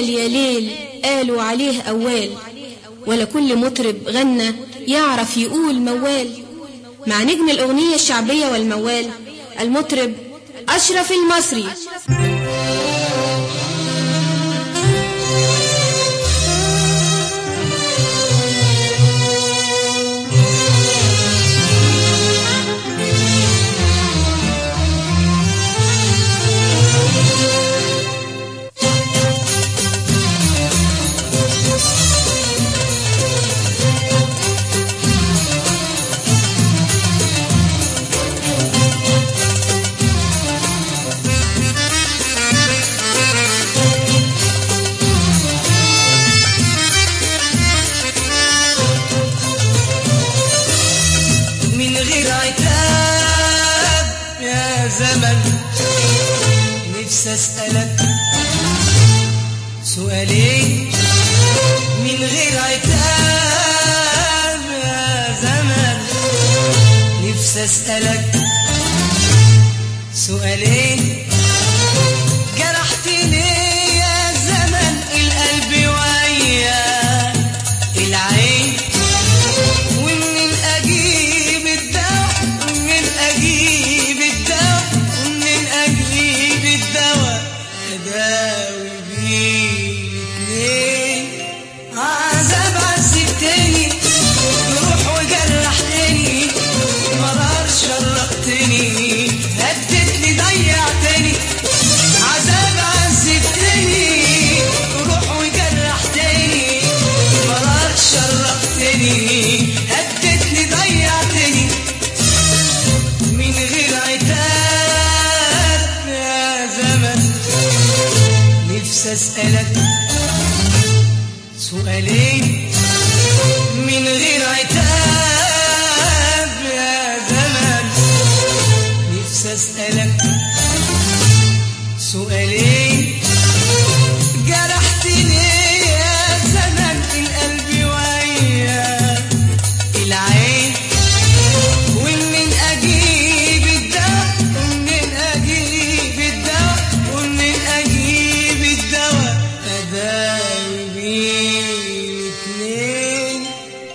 قال يا ليل قالوا عليه أوال ولا كل مطرب غنى يعرف يقول موال مع نجم الأغنية الشعبية والموال المطرب أشرف المصري من غير عتاب يا زمن نفسي اسألك سؤالين من غير عتاب يا زمن نفسي اسألك سؤالين جرحتني يا زمن القلب ويا العين ومن اجيب الدواء ومن اجيب الدواء ومن اجيب الدواء اداوي بيه الاتنين عذاب عذبتني جروح وجرحتني مرار شرقتني هدتني ضيعتني عذاب عذبتني جروح وجرحتني مرار شرقتني هدتني ضيعتني من غير عتاب يا زمن نفسي اسألك سؤالين من غير عتاب يا زمن نفسي اسألك سؤالين جرحتني يا زمن القلب ويا العين ومن اجيب الدواء ومن اجيب الدواء ومن اجيب الدواء اداوي بيه الاتنين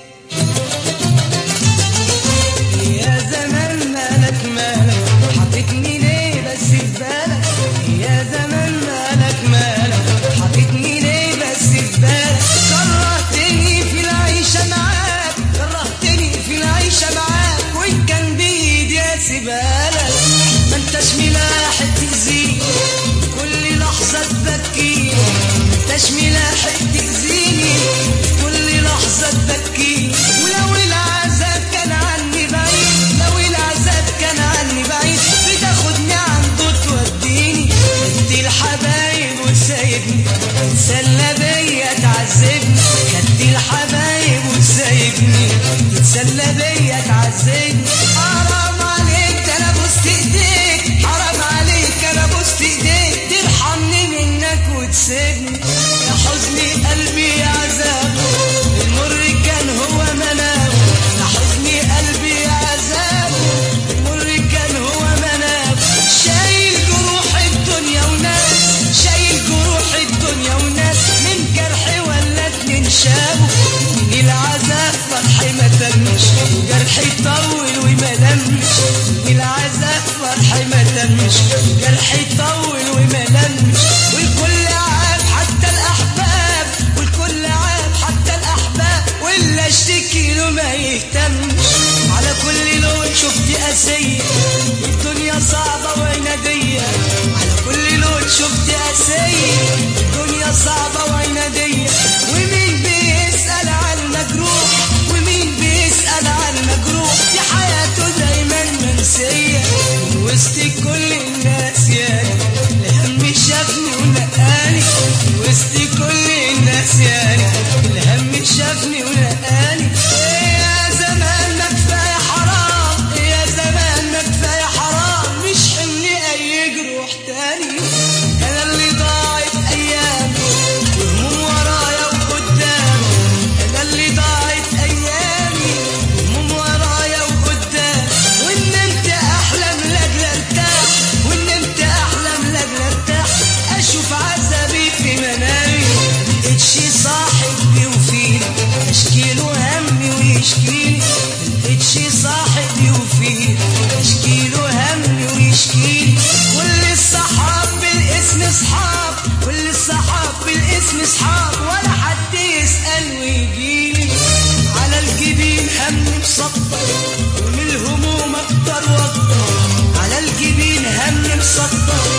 يا زمان مالك مالك حطيتني ليه بس في بالك يا زمان مالك مالك حطيتني ليه بس في بالك كرهتني في العيشة معاك كرهتني في العيشة معاك وإن كان بإيدي أسيبالك ما انتش ملاحق تأذيني كل لحظة تبكيني ما انتش ملاحق تأذيني كل لحظة تبكيني ولو العذاب كان عني بعيد لو العذاب كان عني بعيد بتاخدني عنده توديني خدت الحبايب وتسايبني تتسلى بيا تعذبني خدت الحبايب وتسايبني تتسلى بيا تعذبني حرام عليك ده انا بوست ايديك حرام عليك انا بوست ايديك ترحمني منك وتسيبني يا حزني قلبي يا عذاب المر كان هو منام يا حزني قلبي يا عذاب المر كان هو منام شايل جروح الدنيا وناس شايل جروح الدنيا وناس من جرحي ولا اتنين شابوا من العذاب فرحي ما تمش جرحي طول وما لمش من العذاب فرحي ما تمش جرحي طول وما لمش والكل عاب حتى الاحباب والكل عاب حتى الاحباب ولا اشتكي له ما يهتمش على كل لون شفت قاسية الدنيا صعبة وعنادية على كل لون شفت قاسية الدنيا صعبة وعنادية ومين بيسأل عن المجروح ومين بيسأل عن المجروح دي حياته دايما منسية من وسط كل الناس يعني والاسم اصحاب ولا حد يسأل ويجيلي على الجبين هم مسطر ومن الهموم اكتر واكتر على الجبين هم مسطر